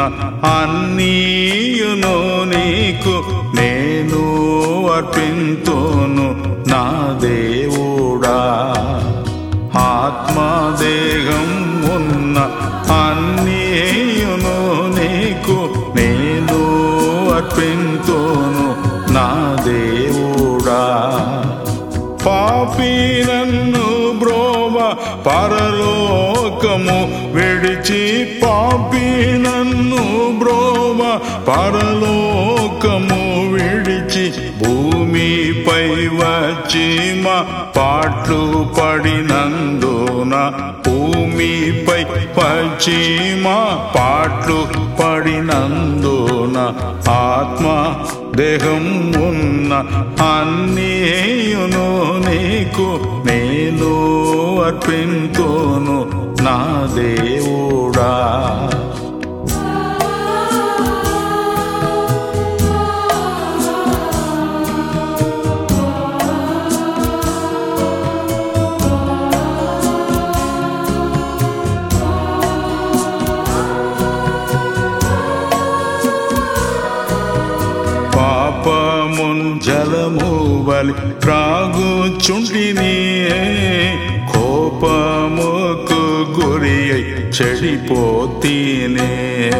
అన్నీయును నీకు నేను అర్పింతును నా దేవుడా ఆత్మదేహం ఉన్న అన్నీయును నీకు నేను అర్పింతును నా దేవుడా పాపి నన్ను బ్రోవ పరలోకము విడిచి పాపి నన్ను బ్రోవ పరలోకము విడిచి భూమిపై వచ్చి మా పాట్లు పడినందున భూమిపై వచ్చి మా పాట్లు పడినందున ఆత్మ దేహం ఉన్న అన్నీయును నీకు నేను అర్పింతును నా దేవుడా పాపమున్ జలము బలి త్రాగుచుంటిని కోపముకు గురి అయి చెడిపోతీనే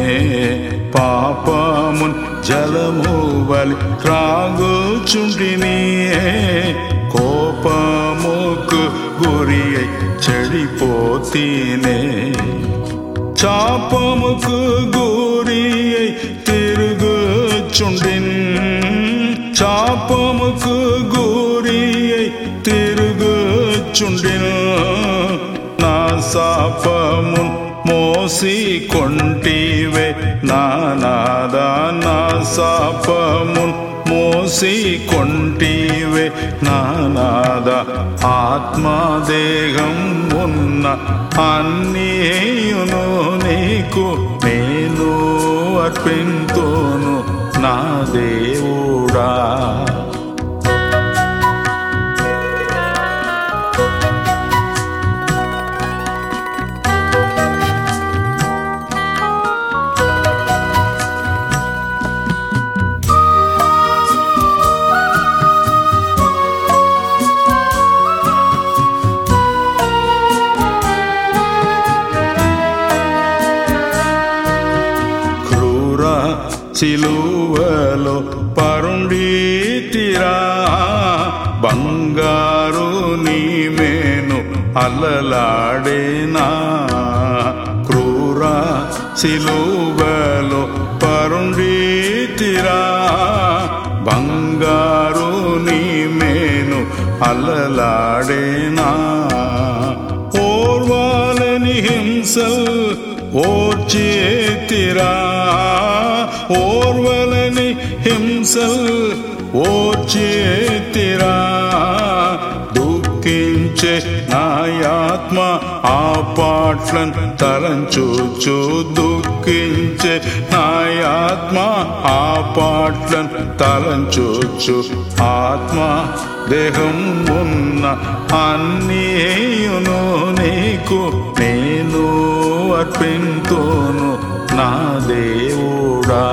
పాపమున్ జలము బలి త్రాగుచుంటిని కోపముకు గురి అయి చెడిపోతీనే చాపముకు గురి అయి తిరుగుచుండిన్ చాపముకు గురి అయి తిరుగుచుండిన్ నా శాపమున్ మోసి కొంటివే నానాదా నా శాపమున్ మోసి కొంటివే నానాద ఆత్మదేహం ఉన్న అన్నీయును నీకు నేను అర్పింతును నా దేవుడా క్రూర సిలువలో పరుండితిరా బంగారు నీమేను అల్లలాడేనా క్రూర సిలువలో పరుండితిరా బంగారు నీమేను అల్లలాడేనా ఓర్వాలని హింసల్ ఓర్చేతిరా ఓర్వలని హింసల్ ఓర్చేతిరా దుఃఖించే నాయాత్మ ఆ పాట్లను తలంచూచు దుఃఖించే నాయాత్మ ఆ పాట్లను తలంచూచు ఆత్మ దేహం ఉన్న అన్నీయును నీకు నేను అర్పింతును నా దేవుడా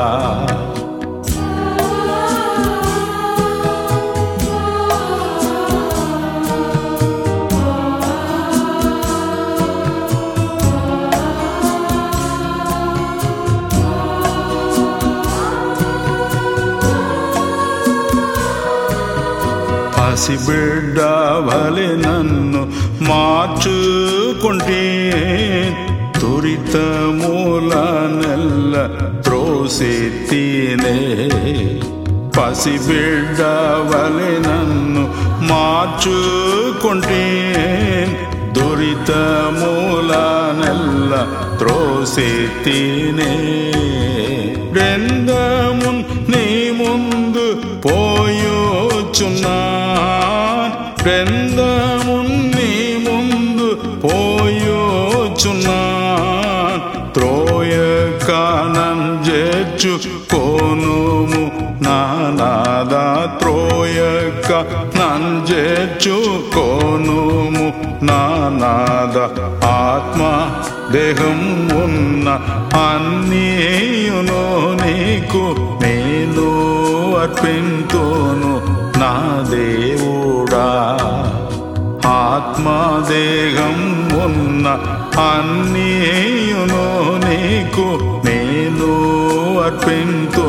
పసిబిడ్డ వలె నన్ను మార్చుకుంటే తురిత మూల నెల్ల త్రోసెత్తినే పసిబిడ్డ వలె నన్ను మార్చుకుంటే దురిత మూల నెల్ల త్రోసెత్తినే బృందమున్ నీ ముందు పోయోచున్నా బృందమున్ నీ ముందు పోయోచున్నా త్రోయ కానం చేర్చు కోనుము నానాదా త్రోయక నంజేర్చు కోనుము నానాద ఆత్మ దేహం ఉన్న అన్నీయు అన్నీయును నీకు నేను అర్పింతును నా దేవుడా ఆత్మదేహం ఉన్న అన్నీయును నీకు నేను అర్పింతు